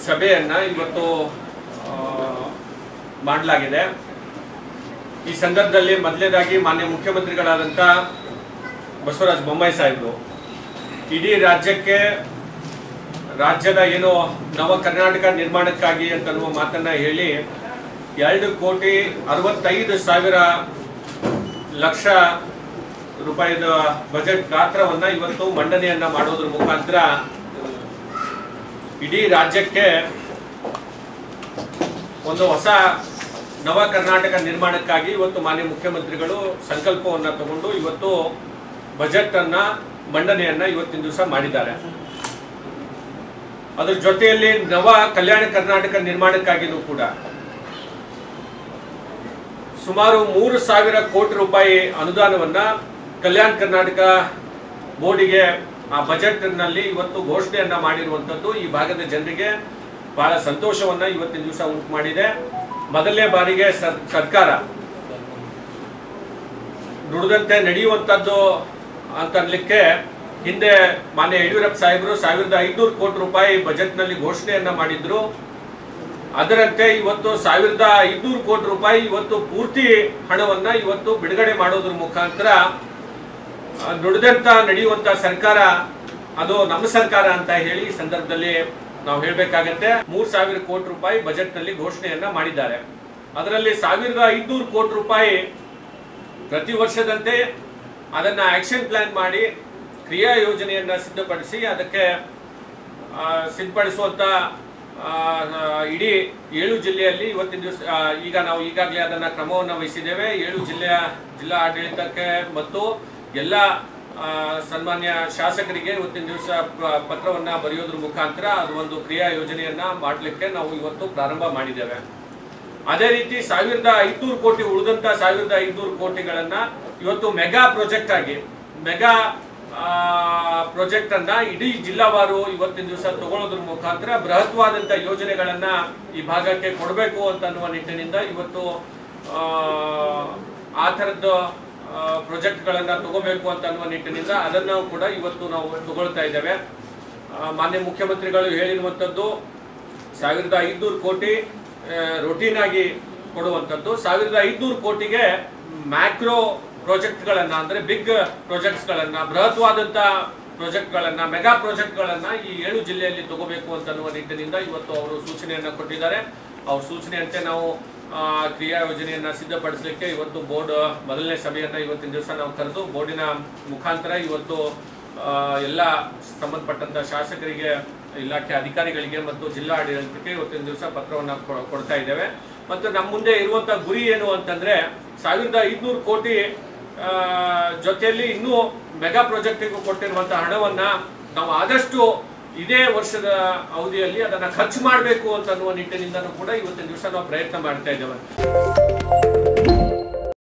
ಸಭೆಯನ್ನ ಇವತ್ತು ಆ, ಮಾಡಲಾಗಿದೆ ಈ ಸಂದರ್ಭದಲ್ಲಿ ಮೊದಲನೇದಾಗಿ ಮಾನ್ಯ ಮುಖ್ಯಮಂತ್ರಿಗಳಾದಂಥ ಬಸವರಾಜ ಬೊಮ್ಮಾಯಿ ಸಾಹೇಬರು ಇಡೀ ರಾಜ್ಯಕ್ಕೆ ರಾಜ್ಯದ ಏನು ನವ ಕರ್ನಾಟಕ ನಿರ್ಮಾಣಕ್ಕಾಗಿ ಅಂತನ್ನುವ ಮಾತನ್ನ ಹೇಳಿ ಎರಡು ಕೋಟಿ ಅರವತ್ತೈದು ಸಾವಿರ ಲಕ್ಷ ರೂಪಾಯಿದ ಬಜೆಟ್ ಗಾತ್ರವನ್ನ ಇವತ್ತು ಮಂಡನೆಯನ್ನ ಮಾಡೋದ್ರ ಮುಖಾಂತರ ಇಡೀ ರಾಜ್ಯಕ್ಕೆ ಒಂದು ಹೊಸ ನವ ಕರ್ನಾಟಕ ನಿರ್ಮಾಣಕ್ಕಾಗಿ ಇವತ್ತು ಮಾನ್ಯ ಮುಖ್ಯಮಂತ್ರಿಗಳು ಸಂಕಲ್ಪವನ್ನ ತಗೊಂಡು ಇವತ್ತು ಬಜೆಟ್ ಅನ್ನ ಮಂಡನೆಯನ್ನ ಇವತ್ತಿನ ದಿವಸ ಮಾಡಿದ್ದಾರೆ ಅದ್ರ ಜೊತೆಯಲ್ಲಿ ನವ ಕಲ್ಯಾಣ ಕರ್ನಾಟಕ ನಿರ್ಮಾಣಕ್ಕಾಗಿನೂ ಕೂಡ ಸುಮಾರು ಮೂರು ಸಾವಿರ ಕೋಟಿ ರೂಪಾಯಿ ಅನುದಾನವನ್ನ ಕಲ್ಯಾಣ ಕರ್ನಾಟಕ ಬೋರ್ಡಿಗೆ ಆ ಬಜೆಟ್ ನಲ್ಲಿ ಇವತ್ತು ಘೋಷಣೆಯನ್ನ ಮಾಡಿರುವಂತದ್ದು ಈ ಭಾಗದ ಜನರಿಗೆ ಬಹಳ ಸಂತೋಷವನ್ನ ಇವತ್ತಿನ ದಿವಸ ಉಂಟು ಮಾಡಿದೆ ಮೊದಲನೇ ಬಾರಿಗೆ ಸರ್- ಸರ್ಕಾರ ನುಡಿದಂತೆ ನಡೆಯುವಂತದ್ದು ಅಂತ ಅನ್ಲಿಕ್ಕೆ ಹಿಂದೆ ಮಾನ್ಯ ಯಡಿಯೂರಪ್ಪ ಸಾಹೇಬರು ಸಾವಿರದ ಐನೂರು ಕೋಟಿ ರೂಪಾಯಿ ಬಜೆಟ್ ನಲ್ಲಿ ಘೋಷಣೆಯನ್ನ ಮಾಡಿದ್ರು ಅದರಂತೆ ಇವತ್ತು ಸಾವಿರದ ಐನೂರು ಕೋಟಿ ರೂಪಾಯಿ ಇವತ್ತು ಪೂರ್ತಿ ಹಣವನ್ನ ಇವತ್ತು ಬಿಡುಗಡೆ ಮಾಡೋದ್ರ ಮುಖಾಂತರ ಆ, ನುಡಿದಂತ ನಡೆಯುವಂತ ಸರ್ಕಾರ ಅದು ನಮ್ಮ ಸರ್ಕಾರ ಅಂತ ಹೇಳಿ ಈ ಸಂದರ್ಭದಲ್ಲಿ ನಾವು ಹೇಳ್ಬೇಕಾಗತ್ತೆ ಮೂರ್ ಸಾವಿರ ಕೋಟಿ ರೂಪಾಯಿ ಬಜೆಟ್ ನಲ್ಲಿ ಘೋಷಣೆಯನ್ನ ಮಾಡಿದ್ದಾರೆ ಅದರಲ್ಲಿ ಸಾವಿರದ ಐನೂರು ಕೋಟಿ ರೂಪಾಯಿ ಪ್ರತಿ ವರ್ಷದಂತೆ ಅದನ್ನ ಆಕ್ಷನ್ ಪ್ಲಾನ್ ಮಾಡಿ ಕ್ರಿಯಾ ಯೋಜನೆಯನ್ನ ಸಿದ್ಧಪಡಿಸಿ ಅದಕ್ಕೆ ಆ, ಸಿದ್ಧಪಡಿಸುವಂತ ಆ, ಆ, ಇಡೀ ಏಳು ಜಿಲ್ಲೆಯಲ್ಲಿ ಇವತ್ತಿನ ದಿವಸ ಆ, ಈಗ ನಾವು ಈಗಾಗಲೇ ಅದನ್ನ ಕ್ರಮವನ್ನು ವಹಿಸಿದ್ದೇವೆ ಏಳು ಜಿಲ್ಲೆಯ ಜಿಲ್ಲಾ ಆಡಳಿತಕ್ಕೆ ಮತ್ತು ಎಲ್ಲ ಆ, ಸನ್ಮಾನ್ಯ ಶಾಸಕರಿಗೆ ಇವತ್ತಿನ ದಿವಸ ಪ- ಪತ್ರವನ್ನ ಬರೆಯೋದ್ರ ಮುಖಾಂತರ ಅದು ಒಂದು ಕ್ರಿಯಾ ಯೋಜನೆಯನ್ನ ಮಾಡಲಿಕ್ಕೆ ನಾವು ಇವತ್ತು ಪ್ರಾರಂಭ ಮಾಡಿದ್ದೇವೆ ಅದೇ ರೀತಿ ಸಾವಿರದ ಐದ್ನೂರು ಕೋಟಿ ಉಳಿದಂತ ಸಾವಿರದ ಐದ್ನೂರು ಕೋಟಿಗಳನ್ನ ಇವತ್ತು ಮೆಗಾ ಪ್ರಾಜೆಕ್ಟ್ ಆಗಿ ಮೆಗಾ ಪ್ರಾಜೆಕ್ಟ್ ಅನ್ನ ಇಡೀ ಜಿಲ್ಲಾವಾರು ಇವತ್ತಿನ ದಿವಸ ತಗೊಳ್ಳೋದ್ರ ಮುಖಾಂತರ ಬೃಹತ್ವಾದಂತ ಯೋಜನೆಗಳನ್ನ ಈ ಭಾಗಕ್ಕೆ ಕೊಡಬೇಕು ಅಂತ ಅನ್ನುವ ನಿಟ್ಟಿನಿಂದ ಇವತ್ತು ಆ, ಆ ಥರದ್ದು ಪ್ರಾಜೆಕ್ಟ್ಗಳನ್ನ ತಗೋಬೇಕು ಅಂತ ಅನ್ನುವ ನಿಟ್ಟಿನಿಂದ ಅದನ್ನು ಕೂಡ ಇವತ್ತು ನಾವು ತಗೊಳ್ತಾ ಇದ್ದೇವೆ ಆ, ಮಾನ್ಯ ಮುಖ್ಯಮಂತ್ರಿಗಳು ಹೇಳಿರುವಂಥದ್ದು ಸಾವಿರದ ಐದುನೂರು ಕೋಟಿ ರೊಟೀನ್ ಆಗಿ ಕೊಡುವಂಥದ್ದು ಸಾವಿರದ ಐದುನೂರು ಕೋಟಿಗೆ ಮ್ಯಾಕ್ರೋ ಪ್ರಾಜೆಕ್ಟ್ಗಳನ್ನ ಅಂದ್ರೆ ಬಿಗ್ ಪ್ರಾಜೆಕ್ಟ್ಸ್ಗಳನ್ನ ಬೃಹತ್ವಾದಂತ ಪ್ರಾಜೆಕ್ಟ್ಗಳನ್ನ ಮೆಗಾ ಪ್ರಾಜೆಕ್ಟ್ಗಳನ್ನ ಈ ಏಳು ಜಿಲ್ಲೆಯಲ್ಲಿ ತಗೋಬೇಕು ಅಂತ ಅನ್ನುವ ನಿಟ್ಟಿನಿಂದ ಇವತ್ತು ಅವರು ಸೂಚನೆಯನ್ನ ಕೊಟ್ಟಿದ್ದಾರೆ ಅವ್ರ ಸೂಚನೆಯಂತೆ ನಾವು ಆ, ಕ್ರಿಯಾ ಯೋಜನೆಯನ್ನ ಸಿದ್ಧಪಡಿಸಲಿಕ್ಕೆ ಇವತ್ತು ಬೋರ್ಡ್ ಮೊದಲನೇ ಸಭೆಯನ್ನ ಇವತ್ತಿನ ದಿವಸ ನಾವು ಕರೆದು ಬೋರ್ಡಿನ ಮುಖಾಂತರ ಇವತ್ತು ಆ, ಎಲ್ಲ ಸಂಬಂಧಪಟ್ಟಂತ ಶಾಸಕರಿಗೆ ಇಲಾಖೆ ಅಧಿಕಾರಿಗಳಿಗೆ ಮತ್ತು ಜಿಲ್ಲಾ ಆಡಳಿತಕ್ಕೆ ಇವತ್ತಿನ ದಿವಸ ಪತ್ರವನ್ನು ಕೊ- ಕೊಡ್ತಾ ಇದ್ದೇವೆ ಮತ್ತು ನಮ್ಮ ಮುಂದೆ ಇರುವಂತ ಗುರಿ ಏನು ಅಂತಂದ್ರೆ ಸಾವಿರದ ಐದ್ನೂರು ಕೋಟಿ ಆ, ಜೊತೆಯಲ್ಲಿ ಇನ್ನೂ ಮೆಗಾ ಪ್ರಾಜೆಕ್ಟಿಗೂ ಕೊಟ್ಟಿರುವಂತಹ ಹಣವನ್ನ ನಾವು ಆದಷ್ಟು ಇದೇ ವರ್ಷದ ಅವಧಿಯಲ್ಲಿ ಅದನ್ನ ಖರ್ಚು ಮಾಡಬೇಕು ಅಂತ ಅನ್ನುವ ನಿಟ್ಟಿನಿಂದನೂ ಕೂಡ ಇವತ್ತಿನ ದಿವಸ ನಾವು ಪ್ರಯತ್ನ ಮಾಡ್ತಾ ಇದ್ದೇವೆ